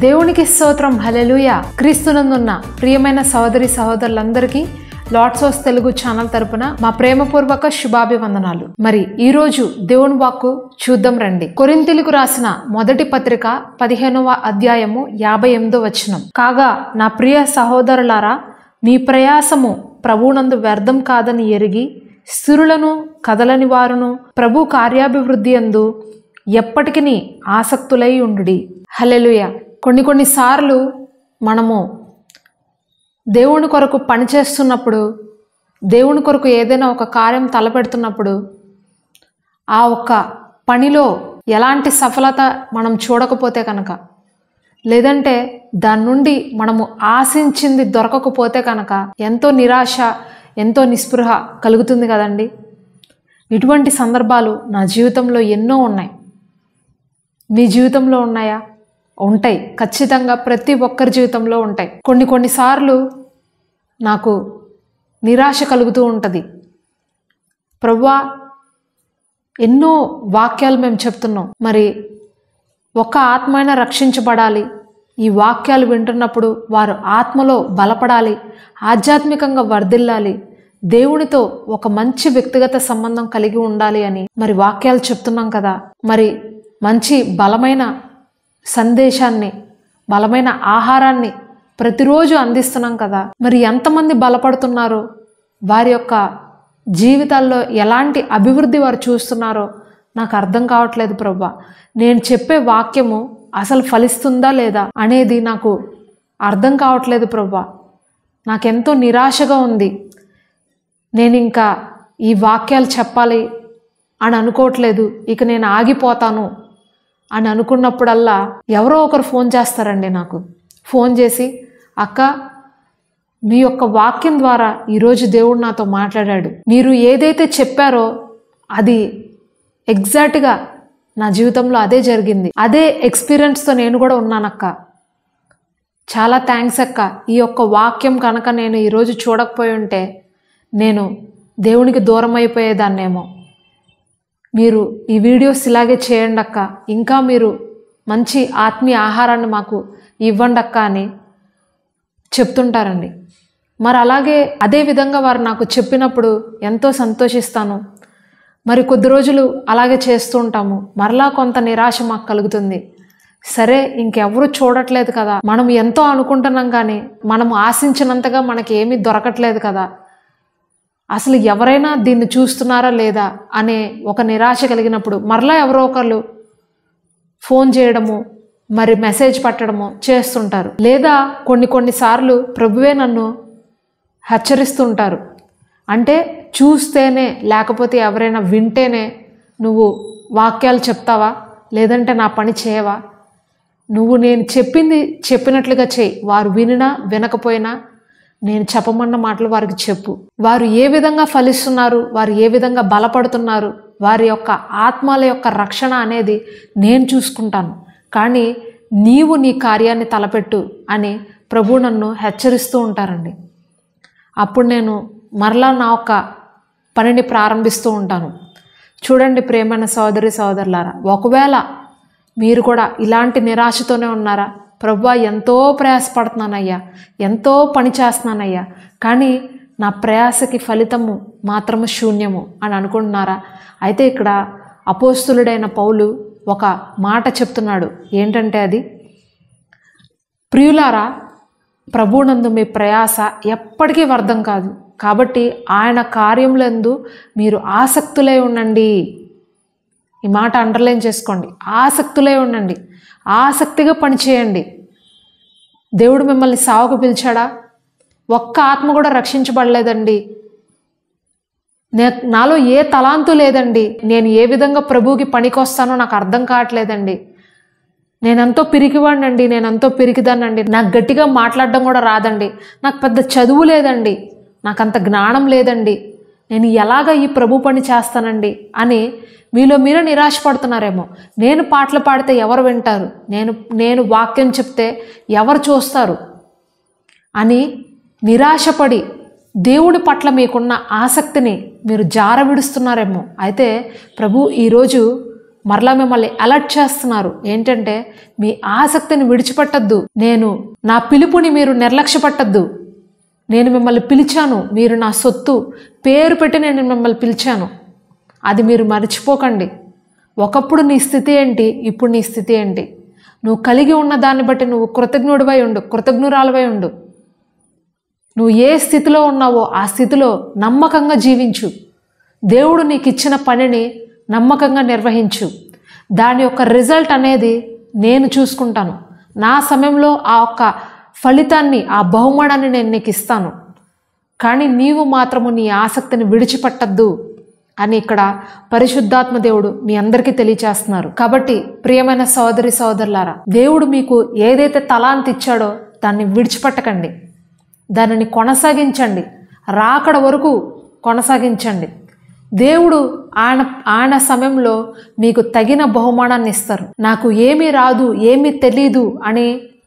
దేవునికి స్తోత్రం హలెలుయ క్రీస్తునందున్న ప్రియమైన సహోదరి సహోదరులందరికీ లార్డ్స్ ఆఫ్ తెలుగు ఛానల్ తరపున మా ప్రేమపూర్వక శుభాభివందనాలు మరి ఈ రోజు దేవుని వాక్కు చూద్దాం రండి కొరింతిలకు రాసిన మొదటి పత్రిక పదిహేనవ అధ్యాయము యాభై ఎనిమిదో వచనం కాగా నా ప్రియ సహోదరులారా మీ ప్రయాసము ప్రభువునందు వ్యర్థం కాదని ఎరిగి స్థిరులను కదలని వారును ప్రభు కార్యాభివృద్ధి అందు ఎప్పటికీ ఆసక్తులై ఉండుడి హలెలుయ కొన్ని కొన్నిసార్లు మనము దేవుని కొరకు పనిచేస్తున్నప్పుడు దేవుని కొరకు ఏదైనా ఒక కార్యం తలపెడుతున్నప్పుడు ఆ ఒక్క పనిలో ఎలాంటి సఫలత మనం చూడకపోతే కనుక లేదంటే దాని నుండి మనము ఆశించింది దొరకకపోతే కనుక ఎంతో నిరాశ ఎంతో నిస్పృహ కలుగుతుంది కదండి ఇటువంటి సందర్భాలు నా జీవితంలో ఎన్నో ఉన్నాయి మీ జీవితంలో ఉన్నాయా ఉంటాయి ఖచ్చితంగా ప్రతి ఒక్కరి జీవితంలో ఉంటాయి కొన్ని కొన్నిసార్లు నాకు నిరాశ కలుగుతూ ఉంటుంది ప్రవ్వా ఎన్నో వాక్యాలు మేము చెప్తున్నాం మరి ఒక ఆత్మైన రక్షించబడాలి ఈ వాక్యాలు వింటున్నప్పుడు వారు ఆత్మలో బలపడాలి ఆధ్యాత్మికంగా వర్ధిల్లాలి దేవునితో ఒక మంచి వ్యక్తిగత సంబంధం కలిగి ఉండాలి అని మరి వాక్యాలు చెప్తున్నాం కదా మరి మంచి బలమైన సందేశాన్ని బలమైన ఆహారాన్ని ప్రతిరోజు అందిస్తున్నాం కదా మరి ఎంతమంది బలపడుతున్నారో వారి యొక్క జీవితాల్లో ఎలాంటి అభివృద్ధి వారు చూస్తున్నారో నాకు అర్థం కావట్లేదు ప్రభా నేను చెప్పే వాక్యము అసలు ఫలిస్తుందా లేదా అనేది నాకు అర్థం కావట్లేదు ప్రభా నాకెంతో నిరాశగా ఉంది నేను ఇంకా ఈ వాక్యాలు చెప్పాలి అని అనుకోవట్లేదు ఇక నేను ఆగిపోతాను అని అనుకున్నప్పుడల్లా ఎవరో ఒకరు ఫోన్ చేస్తారండి నాకు ఫోన్ చేసి అక్క మీ యొక్క వాక్యం ద్వారా ఈరోజు దేవుడు నాతో మాట్లాడాడు మీరు ఏదైతే చెప్పారో అది ఎగ్జాక్ట్గా నా జీవితంలో అదే జరిగింది అదే ఎక్స్పీరియన్స్తో నేను కూడా ఉన్నానక్క చాలా థ్యాంక్స్ అక్క ఈ యొక్క వాక్యం కనుక నేను ఈరోజు చూడకపోయి ఉంటే నేను దేవునికి దూరం అయిపోయేదాన్నేమో మీరు ఈ వీడియోస్ ఇలాగే చేయండి అక్క ఇంకా మీరు మంచి ఆత్మీయ ఆహారాన్ని మాకు ఇవ్వండి అక్క అని చెప్తుంటారండి మరి అలాగే అదే విధంగా వారు నాకు చెప్పినప్పుడు ఎంతో సంతోషిస్తాను మరి కొద్ది రోజులు అలాగే చేస్తూ ఉంటాము మరలా కొంత నిరాశ మాకు కలుగుతుంది సరే ఇంకెవరు చూడట్లేదు కదా మనం ఎంతో అనుకుంటున్నాం కానీ మనం ఆశించినంతగా మనకి ఏమీ దొరకట్లేదు కదా అసలు ఎవరైనా దీన్ని చూస్తున్నారా లేదా అనే ఒక నిరాశ కలిగినప్పుడు మరలా ఎవరో ఒకళ్ళు ఫోన్ చేయడము మరి మెసేజ్ పెట్టడము చేస్తుంటారు లేదా కొన్ని కొన్నిసార్లు ప్రభువే నన్ను హెచ్చరిస్తుంటారు అంటే చూస్తేనే లేకపోతే ఎవరైనా వింటేనే నువ్వు వాక్యాలు చెప్తావా లేదంటే నా పని చేయవా నువ్వు నేను చెప్పింది చెప్పినట్లుగా చేయి వారు వినినా వినకపోయినా నేను చెప్పమన్న మాటలు వారికి చెప్పు వారు ఏ విధంగా ఫలిస్తున్నారు వారు ఏ విధంగా బలపడుతున్నారు వారి యొక్క ఆత్మల యొక్క రక్షణ అనేది నేను చూసుకుంటాను కానీ నీవు నీ కార్యాన్ని తలపెట్టు అని ప్రభు నన్ను హెచ్చరిస్తూ ఉంటారండి అప్పుడు నేను మరలా నా యొక్క పనిని ప్రారంభిస్తూ ఉంటాను చూడండి ప్రేమైన సోదరి సోదరులారా ఒకవేళ మీరు కూడా ఇలాంటి నిరాశతోనే ఉన్నారా ప్రభు ఎంతో ప్రయాసపడుతున్నానయ్యా ఎంతో పని చేస్తున్నానయ్యా కానీ నా ప్రయాసకి ఫలితము మాత్రము శూన్యము అని అనుకుంటున్నారా అయితే ఇక్కడ అపోస్తులుడైన పౌలు ఒక మాట చెప్తున్నాడు ఏంటంటే అది ప్రియులారా ప్రభునందు మీ ప్రయాస ఎప్పటికీ వ్యర్థం కాదు కాబట్టి ఆయన కార్యములందు మీరు ఆసక్తులై ఉండండి ఈ మాట అండర్లైన్ చేసుకోండి ఆసక్తులై ఉండండి ఆసక్తిగా పనిచేయండి దేవుడు మిమ్మల్ని సావుకు పిలిచాడా ఒక్క ఆత్మ కూడా రక్షించబడలేదండి నే నాలో ఏ తలాంతు లేదండి నేను ఏ విధంగా ప్రభువుకి పనికొస్తానో నాకు అర్థం కావట్లేదండి నేనెంతో పిరికివాడినండి నేనెంతో పిరికిదానండి నాకు గట్టిగా మాట్లాడడం కూడా రాదండి నాకు పెద్ద చదువు లేదండి నాకు అంత జ్ఞానం లేదండి నేను ఎలాగ ఈ ప్రభు పని చేస్తానండి అని మీలో మీరు నిరాశపడుతున్నారేమో నేను పాటలు పాడితే ఎవరు వింటారు నేను నేను వాక్యం చెప్తే ఎవరు చూస్తారు అని నిరాశపడి దేవుడి పట్ల మీకున్న ఆసక్తిని మీరు జార విడుస్తున్నారేమో అయితే ప్రభు ఈరోజు మరలా మిమ్మల్ని అలర్ట్ చేస్తున్నారు ఏంటంటే మీ ఆసక్తిని విడిచిపెట్టద్దు నేను నా పిలుపుని మీరు నిర్లక్ష్య పట్టద్దు నేను మిమ్మల్ని పిలిచాను మీరు నా సొత్తు పేరు పెట్టి నేను మిమ్మల్ని పిలిచాను అది మీరు మర్చిపోకండి ఒకప్పుడు నీ స్థితి ఏంటి ఇప్పుడు నీ స్థితి ఏంటి నువ్వు కలిగి ఉన్న దాన్ని బట్టి నువ్వు కృతజ్ఞుడివై ఉండు కృతజ్ఞురాలవై ఉండు నువ్వు ఏ స్థితిలో ఉన్నావో ఆ స్థితిలో నమ్మకంగా జీవించు దేవుడు నీకు ఇచ్చిన పనిని నమ్మకంగా నిర్వహించు దాని యొక్క రిజల్ట్ అనేది నేను చూసుకుంటాను నా సమయంలో ఆ ఒక్క ఫలితాన్ని ఆ బహుమానాన్ని నేను నీకు ఇస్తాను కానీ నీవు మాత్రము నీ ఆసక్తిని విడిచిపెట్టద్దు అని ఇక్కడ పరిశుద్ధాత్మ దేవుడు మీ అందరికీ తెలియచేస్తున్నారు కాబట్టి ప్రియమైన సోదరి సోదరులారా దేవుడు మీకు ఏదైతే తలాంతి ఇచ్చాడో దాన్ని విడిచిపెట్టకండి దానిని కొనసాగించండి రాకడ వరకు కొనసాగించండి దేవుడు ఆయన ఆయన సమయంలో మీకు తగిన బహుమానాన్ని ఇస్తారు నాకు ఏమీ రాదు ఏమీ తెలీదు అని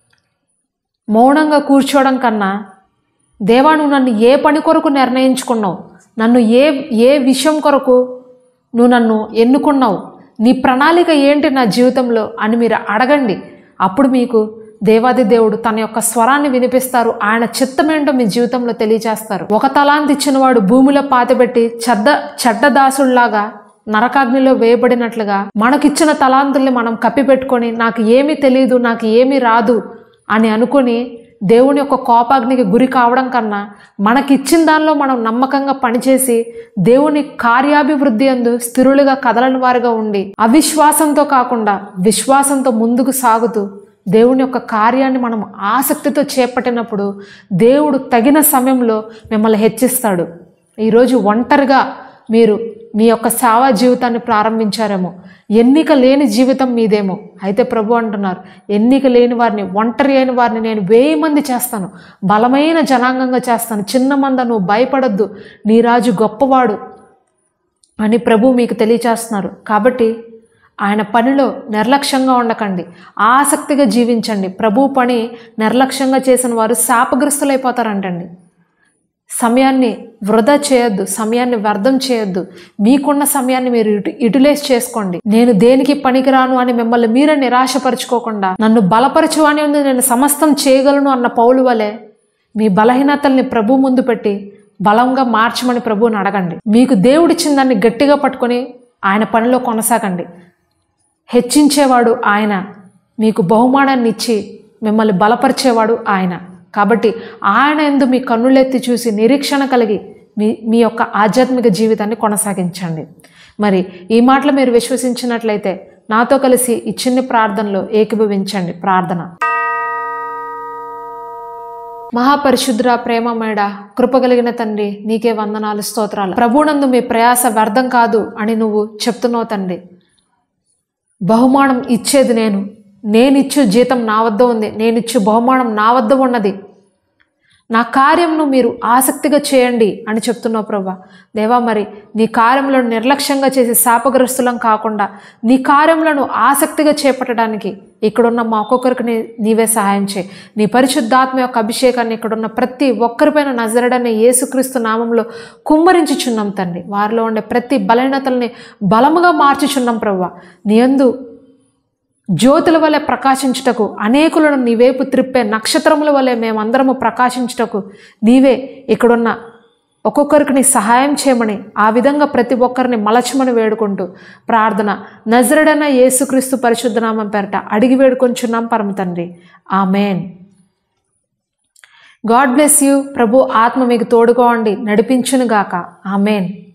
మౌనంగా కూర్చోవడం కన్నా దేవా నువ్వు నన్ను ఏ పని కొరకు నిర్ణయించుకున్నావు నన్ను ఏ ఏ విషయం కొరకు నువ్వు నన్ను ఎన్నుకున్నావు నీ ప్రణాళిక ఏంటి నా జీవితంలో అని మీరు అడగండి అప్పుడు మీకు దేవాది దేవుడు తన యొక్క స్వరాన్ని వినిపిస్తారు ఆయన చిత్తమేంటో మీ జీవితంలో తెలియజేస్తారు ఒక తలాంతి ఇచ్చిన వాడు భూమిలో పాతిపెట్టి చెడ్డ చెడ్డదాసుల్లాగా నరకాగ్నిలో వేయబడినట్లుగా మనకిచ్చిన తలాంతుల్ని మనం కప్పిపెట్టుకొని నాకు ఏమీ తెలియదు నాకు ఏమీ రాదు అని అనుకొని దేవుని యొక్క కోపాగ్నికి గురి కావడం కన్నా మనకిచ్చిన దానిలో మనం నమ్మకంగా పనిచేసి దేవుని కార్యాభివృద్ధి అందు స్థిరులుగా కదలని వారుగా ఉండి అవిశ్వాసంతో కాకుండా విశ్వాసంతో ముందుకు సాగుతూ దేవుని యొక్క కార్యాన్ని మనం ఆసక్తితో చేపట్టినప్పుడు దేవుడు తగిన సమయంలో మిమ్మల్ని హెచ్చిస్తాడు ఈరోజు ఒంటరిగా మీరు మీ యొక్క సేవా జీవితాన్ని ప్రారంభించారేమో ఎన్నిక లేని జీవితం మీదేమో అయితే ప్రభు అంటున్నారు ఎన్నిక లేని వారిని ఒంటరి అయిన వారిని నేను వెయ్యి మంది చేస్తాను బలమైన జనాంగంగా చేస్తాను చిన్న మంద నువ్వు భయపడద్దు నీ రాజు గొప్పవాడు అని ప్రభు మీకు తెలియచేస్తున్నారు కాబట్టి ఆయన పనిలో నిర్లక్ష్యంగా ఉండకండి ఆసక్తిగా జీవించండి ప్రభు పని నిర్లక్ష్యంగా చేసిన వారు శాపగ్రస్తులైపోతారంటండి సమయాన్ని వృధా చేయొద్దు సమయాన్ని వ్యర్థం చేయొద్దు మీకున్న సమయాన్ని మీరు ఇటు యుటిలైజ్ చేసుకోండి నేను దేనికి పనికిరాను అని మిమ్మల్ని మీరే నిరాశపరచుకోకుండా నన్ను బలపరచు అని ఉంది నేను సమస్తం చేయగలను అన్న పౌలు వలె మీ బలహీనతల్ని ప్రభు ముందు పెట్టి బలంగా మార్చమని ప్రభువుని అడగండి మీకు దేవుడిచ్చిన దాన్ని గట్టిగా పట్టుకొని ఆయన పనిలో కొనసాగండి హెచ్చించేవాడు ఆయన మీకు బహుమానాన్ని ఇచ్చి మిమ్మల్ని బలపరిచేవాడు ఆయన కాబట్టి ఆయన ఎందు మీ కన్నులెత్తి చూసి నిరీక్షణ కలిగి మీ మీ యొక్క ఆధ్యాత్మిక జీవితాన్ని కొనసాగించండి మరి ఈ మాటలు మీరు విశ్వసించినట్లయితే నాతో కలిసి ఈ చిన్ని ప్రార్థనలో ఏకీభవించండి ప్రార్థన మహాపరిశుద్ర ప్రేమమేడ కృపగలిగిన తండ్రి నీకే వందనాలు స్తోత్రాలు ప్రభునందు మీ ప్రయాస వ్యర్థం కాదు అని నువ్వు చెప్తున్నావు తండ్రి బహుమానం ఇచ్చేది నేను నేనిచ్చు జీతం నా వద్ద ఉంది నేనిచ్చు బహుమానం నా వద్ద ఉన్నది నా కార్యంను మీరు ఆసక్తిగా చేయండి అని చెప్తున్నావు ప్రభా దేవా మరి నీ కార్యంలో నిర్లక్ష్యంగా చేసి శాపగ్రస్తులం కాకుండా నీ కార్యములను ఆసక్తిగా చేపట్టడానికి ఇక్కడున్న మా ఒక్కొక్కరికి నీ నీవే సహాయం చేయి నీ పరిశుద్ధాత్మ యొక్క అభిషేకాన్ని ఇక్కడున్న ప్రతి ఒక్కరిపైన నజరడని యేసుక్రీస్తు నామంలో కుమ్మరించుచున్నాం తండ్రి వారిలో ఉండే ప్రతి బలహీనతల్ని బలముగా మార్చుచున్నాం ప్రభా నీ యందు జ్యోతుల వలె ప్రకాశించుటకు అనేకులను నీవేపు త్రిప్పే నక్షత్రముల వలె మేమందరము ప్రకాశించుటకు నీవే ఇక్కడున్న ఒక్కొక్కరికి నీ సహాయం చేయమని ఆ విధంగా ప్రతి ఒక్కరిని మలచమని వేడుకుంటూ ప్రార్థన నజరడన యేసుక్రీస్తు పరిశుద్ధనామం పేరట అడిగి వేడుకొంచున్నాం పరమ తండ్రి ఆమెన్ గాడ్ బ్లెస్ యూ ప్రభు ఆత్మ మీకు తోడుగా ఉండి నడిపించునుగాక ఆమెన్